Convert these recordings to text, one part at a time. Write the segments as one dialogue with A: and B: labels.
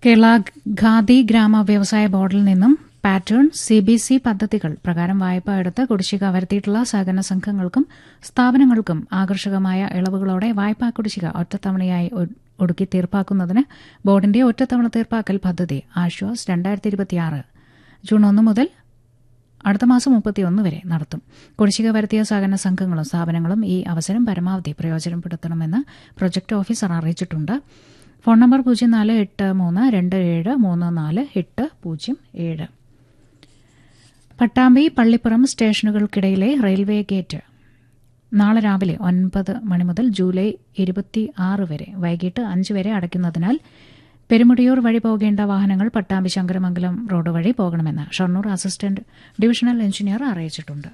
A: കേരള ഖാദി ഗ്രാമ വ്യവസായ ബോർഡിൽ നിന്നും പാറ്റേൺ സി ബി സി പദ്ധതികൾ പ്രകാരം വായ്പ എടുത്ത് കുടിശ്ശിക വരുത്തിയിട്ടുള്ള സഹകരണ സംഘങ്ങൾക്കും സ്ഥാപനങ്ങൾക്കും ആകർഷകമായ ഇളവുകളോടെ വായ്പാ കുടിശ്ശിക ഒറ്റത്തവണയായി ഒ- ഒടുക്കി തീർപ്പാക്കുന്നതിന് ബോർഡിന്റെ ഒറ്റത്തവണ തീർപ്പാക്കൽ പദ്ധതി ആശ്വാസ് രണ്ടായിരത്തി ഇരുപത്തിയാറ് ജൂൺ ഒന്ന് മുതൽ അടുത്ത മാസം മുപ്പത്തിയൊന്ന് വരെ നടത്തും കുടിശ്ശിക വരുത്തിയ സഹകരണ സംഘങ്ങളും സ്ഥാപനങ്ങളും ഈ അവസരം പരമാവധി പ്രയോജനപ്പെടുത്തണമെന്ന് പ്രൊജക്ട് ഓഫീസർ അറിയിച്ചിട്ടുണ്ട് ഫോൺ നമ്പർ പൂജ്യം നാല് എട്ട് മൂന്ന് രണ്ട് ഏഴ് മൂന്ന് നാല് എട്ട് പൂജ്യം ഏഴ് പട്ടാമ്പി പള്ളിപ്പുറം സ്റ്റേഷനുകൾക്കിടയിലെ റെയിൽവേ ഗേറ്റ് നാളെ രാവിലെ ഒൻപത് മണി മുതൽ ജൂലൈ ഇരുപത്തി ആറ് വരെ വൈകിട്ട് അഞ്ച് വരെ അടയ്ക്കുന്നതിനാൽ പെരുമുടിയൂർ വഴി പോകേണ്ട വാഹനങ്ങൾ പട്ടാമ്പി ശങ്കരമംഗലം റോഡ് വഴി പോകണമെന്ന് ഷൊർണൂർ അസിസ്റ്റന്റ് ഡിവിഷണൽ എഞ്ചിനീയർ അറിയിച്ചിട്ടുണ്ട്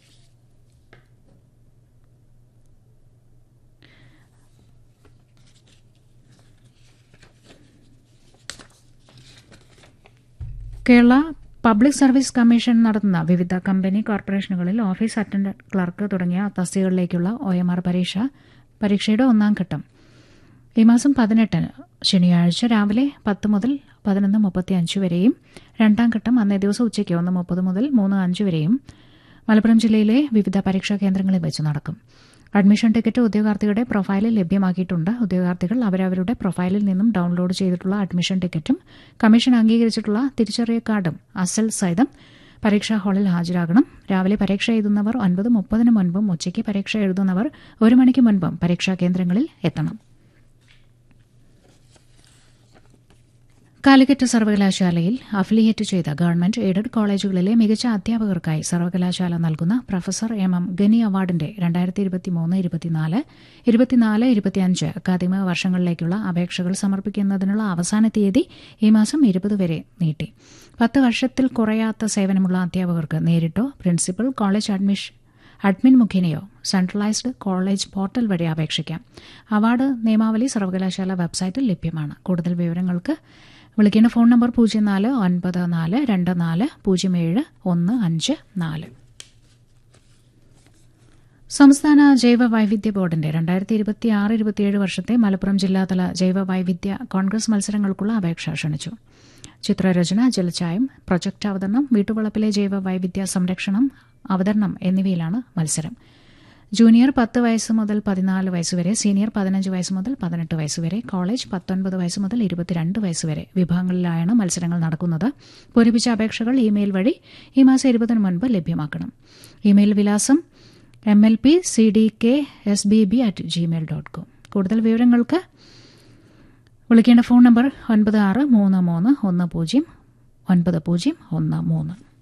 A: കേരള പബ്ലിക് സർവീസ് കമ്മീഷൻ നടത്തുന്ന വിവിധ കമ്പനി കോർപ്പറേഷനുകളിൽ ഓഫീസ് അറ്റൻഡന്റ് ക്ലർക്ക് തുടങ്ങിയ തസ്തികകളിലേക്കുള്ള ഒ എം ആർ പരീക്ഷ പരീക്ഷയുടെ ഒന്നാം ഘട്ടം ഈ മാസം പതിനെട്ടിന് ശനിയാഴ്ച രാവിലെ പത്ത് മുതൽ പതിനൊന്ന് മുപ്പത്തി അഞ്ച് വരെയും രണ്ടാം ഘട്ടം അന്നേ ദിവസം ഉച്ചയ്ക്ക് ഒന്ന് മുപ്പത് മുതൽ മൂന്ന് അഞ്ച് വരെയും മലപ്പുറം ജില്ലയിലെ വിവിധ പരീക്ഷാ കേന്ദ്രങ്ങളിൽ വെച്ച് നടക്കും അഡ്മിഷൻ ടിക്കറ്റ് ഉദ്യോഗാർത്ഥികളുടെ പ്രൊഫൈലിൽ ലഭ്യമാക്കിയിട്ടുണ്ട് ഉദ്യോഗാർത്ഥികൾ അവരവരുടെ പ്രൊഫൈലിൽ നിന്നും ഡൌൺലോഡ് ചെയ്തിട്ടുള്ള അഡ്മിഷൻ ടിക്കറ്റും കമ്മീഷൻ അംഗീകരിച്ചിട്ടുള്ള തിരിച്ചറിയ കാർഡും അസൽ സഹിതം പരീക്ഷാ ഹാളിൽ ഹാജരാകണം രാവിലെ പരീക്ഷ എഴുതുന്നവർ ഒൻപത് മുപ്പതിന് മുൻപും ഉച്ചയ്ക്ക് പരീക്ഷ എഴുതുന്നവർ ഒരു മണിക്ക് മുൻപും പരീക്ഷാ കേന്ദ്രങ്ങളിൽ എത്തണം കാലിക്കറ്റ് സർവകലാശാലയിൽ അഫിലിയേറ്റ് ചെയ്ത ഗവൺമെന്റ് എയ്ഡഡ് കോളേജുകളിലെ മികച്ച അധ്യാപകർക്കായി സർവകലാശാല നൽകുന്ന പ്രൊഫസർ എം എം ഗനി അവാർഡിന്റെ രണ്ടായിരത്തി ഇരുപത്തിമൂന്ന് ഇരുപത്തിനാല് ഇരുപത്തിനാല് ഇരുപത്തിയഞ്ച് അക്കാദമിക വർഷങ്ങളിലേക്കുള്ള അപേക്ഷകൾ സമർപ്പിക്കുന്നതിനുള്ള അവസാന തീയതി ഈ മാസം ഇരുപത് വരെ നീട്ടി പത്ത് വർഷത്തിൽ കുറയാത്ത സേവനമുള്ള അധ്യാപകർക്ക് നേരിട്ടോ പ്രിൻസിപ്പൽ കോളേജ് അഡ്മിഷൻ അഡ്മിൻ മുഖേനയോ സെൻട്രലൈസ്ഡ് കോളേജ് പോർട്ടൽ വഴി അപേക്ഷിക്കാം അവാർഡ് നിയമാവലി സർവകലാശാല വെബ്സൈറ്റിൽ ലഭ്യമാണ് കൂടുതൽ വിവരങ്ങൾക്ക് വിളിക്കേണ്ട ഫോൺ നമ്പർ പൂജ്യം നാല് ഒൻപത് നാല് രണ്ട് നാല് പൂജ്യം ഏഴ് ഒന്ന് അഞ്ച് നാല് സംസ്ഥാന ജൈവ വൈവിധ്യ ബോർഡിന്റെ രണ്ടായിരത്തി ഇരുപത്തി ആറ് ഇരുപത്തിയേഴ് വർഷത്തെ മലപ്പുറം ജില്ലാതല ജൈവ വൈവിധ്യ കോൺഗ്രസ് മത്സരങ്ങൾക്കുള്ള അപേക്ഷ ക്ഷണിച്ചു ചിത്രരചന ജലച്ചായം പ്രൊജക്ട് അവതരണം വീട്ടുവളപ്പിലെ ജൈവ വൈവിധ്യ സംരക്ഷണം അവതരണം എന്നിവയിലാണ് മത്സരം ജൂനിയർ പത്ത് വയസ്സ് മുതൽ പതിനാല് വയസ്സ് വരെ സീനിയർ പതിനഞ്ച് വയസ്സ് മുതൽ പതിനെട്ട് വയസ്സ് വരെ കോളേജ് പത്തൊൻപത് വയസ്സ് മുതൽ ഇരുപത്തിരണ്ട് വയസ്സ് വരെ വിഭാഗങ്ങളിലായാണ് മത്സരങ്ങൾ നടക്കുന്നത് പൂരിപ്പിച്ച അപേക്ഷകൾ ഇമെയിൽ വഴി ഈ മാസം ഇരുപതിന് മുൻപ് ലഭ്യമാക്കണം ഇമെയിൽ വിലാസം M L P C D K S B B at Gmail dot com കൂടുതൽ വിവരങ്ങൾക്ക് വിളിക്കേണ്ട ഫോൺ നമ്പർ ഒൻപത് ആറ് മൂന്ന് മൂന്ന് ഒന്ന് പൂജ്യം ഒൻപത് പൂജ്യം ഒന്ന് മൂന്ന്